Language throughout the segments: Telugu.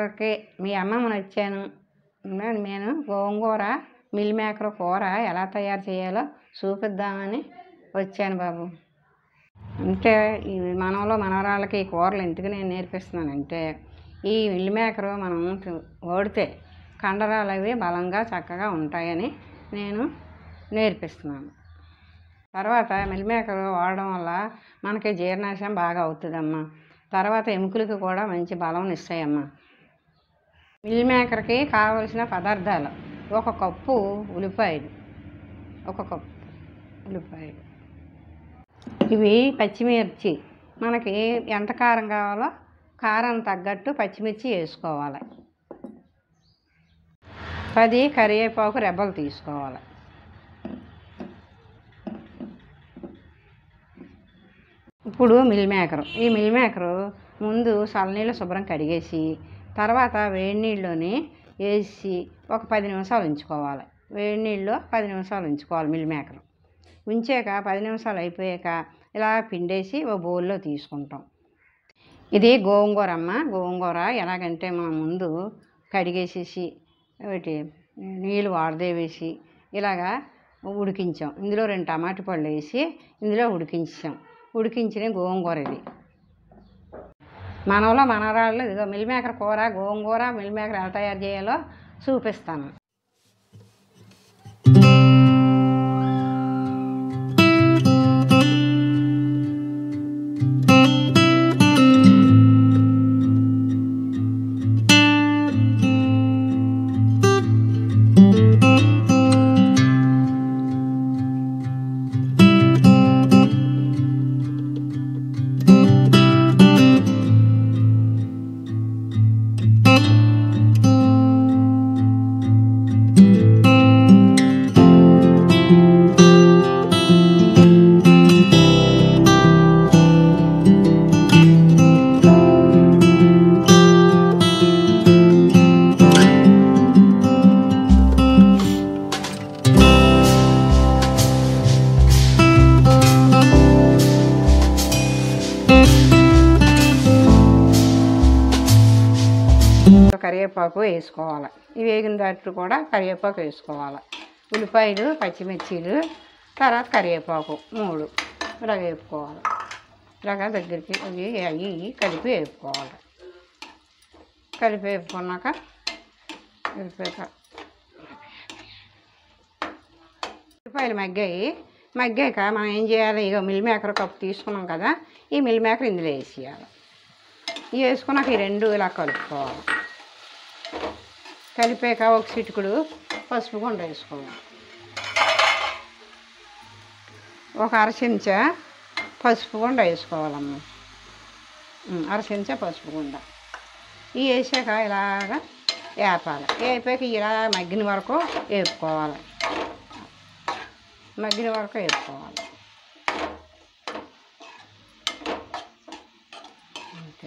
మేకర్కి మీ అమ్మమ్మని వచ్చాను నే- నేను గోంగూర మిల్ మేకర్ కూర ఎలా తయారు చేయాలో చూపిద్దామని వచ్చాను బాబు అంటే ఈ మనవలో మనవరాళ్ళకి ఈ కూరలు ఎందుకు నేను నేర్పిస్తున్నానంటే ఈ మిల్ మేకర్ మనం తి- వాడితే కండరాలు అవి బలంగా చక్కగా ఉంటాయని నేను నేర్పిస్తున్నాను తర్వాత మిల్ మేకర్ వాడడం వల్ల మనకి జీర్ణాశయం బాగా అవుతుందమ్మా తర్వాత ఎముకలకి కూడా మంచి బలం ఇస్తాయమ్మా మిల్ మేకర్కి కావలసిన పదార్థాలు ఒక కప్పు ఉల్లిపాయలు ఒక కప్పు ఉల్లిపాయలు ఇవి పచ్చిమిర్చి మనకి ఎంత కారం కావాలో కారం తగ్గట్టు పచ్చిమిర్చి వేసుకోవాలి పది కరివేపాకు రెబ్బలు తీసుకోవాలి ఇప్పుడు మిల్ మేకరు ఈ మిల్ మేకరు ముందు చల్లనీళ్ళు శుభ్రం కడిగేసి తర్వాత వేడి నీళ్ళలోని వేసి ఒక పది నిమిషాలు ఉంచుకోవాలి వేడి నీళ్ళు పది నిమిషాలు ఉంచుకోవాలి మిల్ మేకరు ఉంచాక పది నిమిషాలు అయిపోయాక ఇలా పిండేసి ఓ బౌల్లో తీసుకుంటాం ఇది గోంగూర అమ్మ గోంగూర ఎలాగంటే మనం ముందు కడిగేసేసి ఒకటి నీళ్ళు వాడదేవేసి ఇలాగా ఉడికించాం ఇందులో రెండు టమాటా పళ్ళు వేసి ఇందులో ఉడికించాం ఉడికించిన గోంగూర ఇది మనలో మనరాళ్ళు ఇదిగో మిల్ మేకర్ కూర గోంగూర మిల్ మేకర్ ఎలా తయారు చేయాలో చూపిస్తాను కరివేపాకు వేసుకోవాలి ఇవి వేగిన దాంట్లో కూడా కరివేపాకు వేసుకోవాలి ఉల్లిపాయలు పచ్చిమిర్చీలు తర్వాత కరివేపాకు మూడు ఇలా వేపుకోవాలి ఇలాగా దగ్గరికి అవి అవి ఇవి కలిపి వేపుకోవాలి కలిపి వేపుకున్నాక వేపాక ఉల్లిపాయలు మగ్గాయి మగ్గాక మనం ఏం చేయాలి ఇక మిల్ మేకర్ కప్పు తీసుకున్నాం కదా ఈ మిల్ మేకర్ ఇందులో వేసేయాలి ఇవి వేసుకున్నాక ఈ రెండు ఇలా కలుపుకోవాలి కలిపాక ఒక చిటుకుడు పసుపు గుండ వేసుకోవాలి ఒక అర చెంచా పసుపు గుండ వేసుకోవాలమ్మ ఉమ్, అర చెంచా పసుపు గుండ ఇవి వేసాక ఇలాగా వేపాలి వేపాక ఇలా మగ్గిన వరకు వేపుకోవాలి మగ్గిన వరకు వేపుకోవాలి అంతే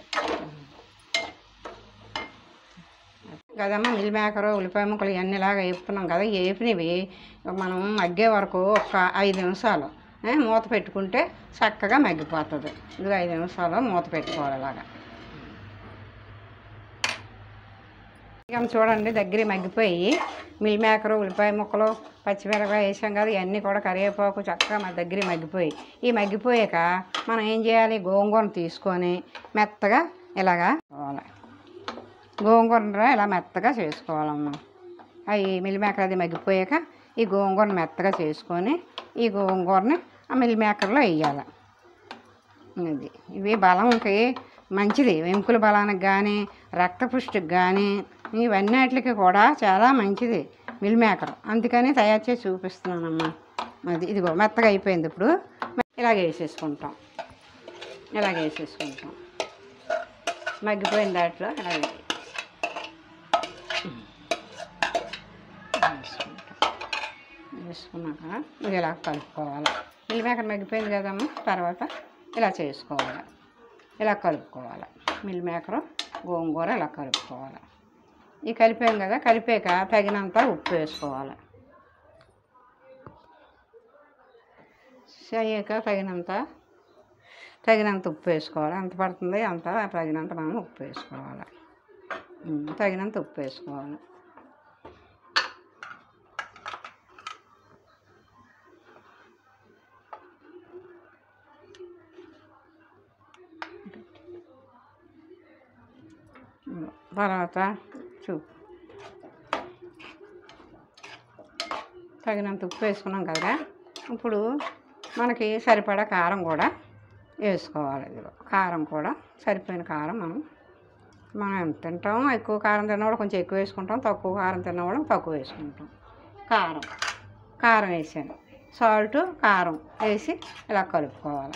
కదమ్మా మిల్ మేకరు ఉల్లిపాయ ముక్కలు ఇవన్నీ ఇలాగ వేపుకున్నాం కదా వేపినవి మనం మగ్గే వరకు ఒక ఐదు నిమిషాలు ఏ, మూత పెట్టుకుంటే చక్కగా మగ్గిపోతుంది ఇది ఐదు నిమిషాలు మూత పెట్టుకోవాలి ఇలాగా ఇక చూడండి దగ్గర మగ్గిపోయి మిల్ మేకరు ఉల్లిపాయ ముక్కలు పచ్చిమిరపకాయ వేసాం కదా ఇవన్నీ కూడా కరివేపాకు చక్కగా మా దగ్గర మగ్గిపోయి ఈ మగ్గిపోయాక మనం ఏం చేయాలి గోంగూర తీసుకొని మెత్తగా ఇలాగా చేసుకోవాలి గోంగూర ఇలా మెత్తగా చేసుకోవాలమ్మా అవి మిల్ మేకర్ అది మగ్గిపోయాక ఈ గోంగూరను మెత్తగా చేసుకొని ఈ గోంగూరని ఆ మిల్ మేకర్లో వేయాలి ఇది ఇవి బలంకి మంచిది వెంకుల బలానికి కానీ రక్తపుష్టికి కానీ ఇవన్నిటికి కూడా చాలా మంచిది మిల్ మేకర్ అందుకని తయారు చేసి చూపిస్తున్నానమ్మా అది ఇదిగో మెత్తగా అయిపోయింది ఇప్పుడు ఇలాగ వేసేసుకుంటాం ఇలాగ వేసేసుకుంటాం మగ్గిపోయిన దాంట్లో ఇలాగ వేసుకుంటాం వేసుకున్నాక ఇది ఇలా కలుపుకోవాలి మిల్ మేకర్ మగ్గిపోయింది కదమ్మా తర్వాత ఇలా చేసుకోవాలి ఇలా కలుపుకోవాలి మిల్ మేకరు గోంగూర ఇలా కలుపుకోవాలి ఈ కలిపాం కదా కలిపాక తగినంత ఉప్పు వేసుకోవాలి అయ్యాక తగినంత తగినంత ఉప్పు వేసుకోవాలి ఎంత పడుతుంది అంత తగినంత మనం ఉప్పు వేసుకోవాలి ఉమ్, తగినంత ఉప్పు వేసుకోవాలి ఉమ్, తర్వాత చూపు తగినంత ఉప్పు వేసుకున్నాం కదా ఇప్పుడు మనకి సరిపడా కారం కూడా వేసుకోవాలి ఇందులో కారం కూడా సరిపోయిన కారం మనం మనం ఎంత తింటాం ఎక్కువ కారం తిన్నవాడు కొంచెం ఎక్కువ వేసుకుంటాం తక్కువ కారం తిన్నవాడు తక్కువ వేసుకుంటాం కారం కారం వేసాను సాల్ట్ కారం వేసి ఇలా కలుపుకోవాలి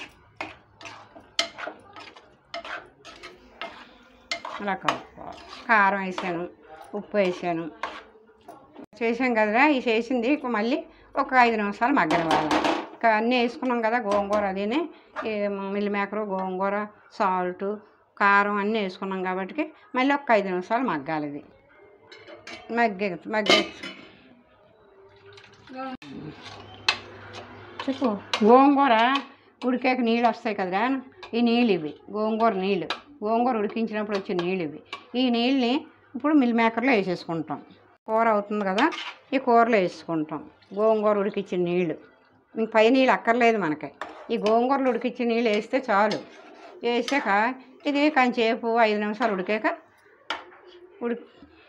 ఇలా కలుపుకోవాలి కారం వేసాను ఉప్పు వేసాను చేసాం కదరా ఈ చేసింది ఇక మళ్ళీ ఒక ఐదు నిమిషాలు మగ్గనివ్వాలి ఇంకా అన్నీ వేసుకున్నాం కదా గోంగూర అదిని ఈ మిల్లి మేకరు గోంగూర సాల్ట్ కారం అన్నీ వేసుకున్నాం కాబట్టి మళ్ళీ ఒక ఐదు నిమిషాలు మగ్గాలి ఇది మగ్గే మగ్గే చెప్పు గోంగూర ఉడికాక నీళ్ళు వస్తాయి కదరా ఈ నీళ్ళు ఇవి గోంగూర నీళ్ళు గోంగూర ఉడికించినప్పుడు వచ్చే నీళ్ళు ఇవి ఈ నీళ్ళని ఇప్పుడు మిల్ మేకర్లో వేసేసుకుంటాం కూర అవుతుంది కదా ఈ కూరలో వేసుకుంటాం గోంగూర ఉడికించిన నీళ్ళు ఇంక పై నీళ్ళు అక్కర్లేదు మనకి ఈ గోంగూరలు ఉడికించిన నీళ్ళు వేస్తే చాలు వేసాక ఇది కొంచెంసేపు ఐదు నిమిషాలు ఉడికాక ఉడికి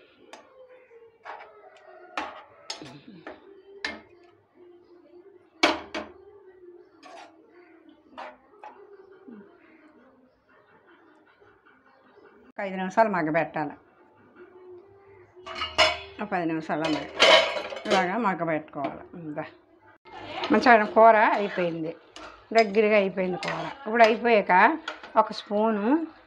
ఒక ఐదు నిమిషాలు మగ్గబెట్టాలి ఒక పది నిమిషాలు అలా ఇలాగా మగ్గబెట్టుకోవాలి ఇంకా మంచిగా కూర అయిపోయింది దగ్గరగా అయిపోయింది కూర ఇప్పుడు అయిపోయాక ఒక స్పూను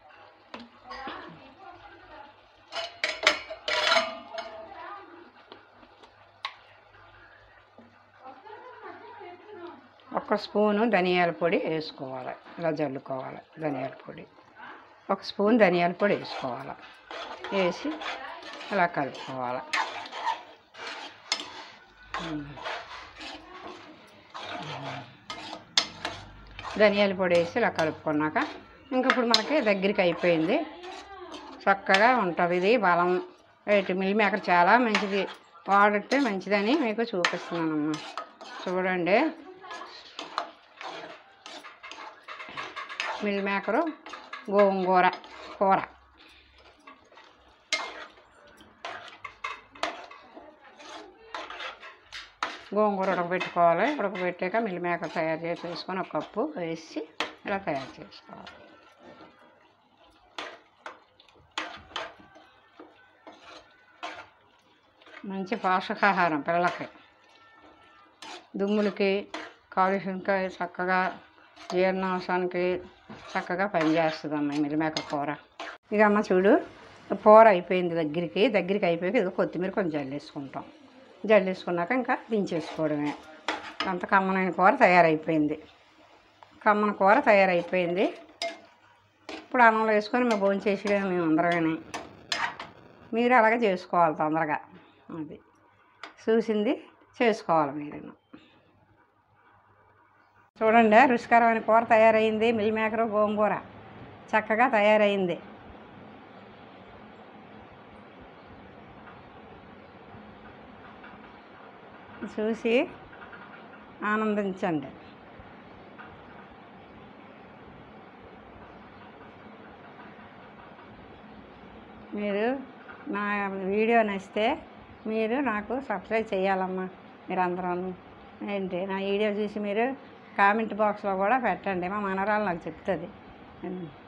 ఒక స్పూను ధనియాల పొడి వేసుకోవాలి ఇలా జల్లుకోవాలి ధనియాల పొడి ఒక స్పూన్ ధనియాల పొడి వేసుకోవాలి వేసి ఇలా కలుపుకోవాలి ధనియాల పొడి వేసి ఇలా కలుపుకున్నాక ఇంక ఇప్పుడు మనకి దగ్గరికి అయిపోయింది చక్కగా ఉంటుంది ఇది బలం రేటు మిల్ మేకర్ చాలా మంచిది వాడితే మంచిదని మీకు చూపిస్తున్నానమ్మా చూడండి మిల్ మేకరు గోంగూర కూర గోంగూర ఉడకబెట్టుకోవాలి ఉడకబెట్టాక మిల్ మేకర్ తయారు చేసి వేసుకొని ఒక కప్పు వేసి ఇలా తయారు చేసుకోవాలి మంచి పోషకాహారం పిల్లలకి దుమ్ములకి కాలుష్యంకి చక్కగా జీర్ణాంశానికి చక్కగా పనిచేస్తుంది అమ్మ ఈ మిరిమేక కూర ఇక అమ్మ చూడు కూర అయిపోయింది దగ్గరికి దగ్గరికి అయిపోయాక ఇది కొత్తిమీర కొంచెం జల్లేసుకుంటాం జల్లేసుకున్నాక ఇంకా దించేసుకోవడమే అంత కమ్మనైన కూర తయారైపోయింది కమ్మన కూర తయారైపోయింది ఇప్పుడు అన్నంలో వేసుకొని మేము భోజనం చేసి మేము అందరమే మీరు అలాగే చేసుకోవాలి తొందరగా అది చూసింది చేసుకోవాలి మీరు చూడండి రుచికరమైన కూర తయారైంది మిల్ మేకరు గోంగూర చక్కగా తయారైంది చూసి ఆనందించండి మీరు నా వీడియో నచ్చితే మీరు నాకు సబ్స్క్రైబ్ చేయాలమ్మా మీరు అందరూ ఏంటి నా వీడియో చూసి మీరు కామెంట్ బాక్స్లో కూడా పెట్టండి మా మనరాలు నాకు చెప్తుంది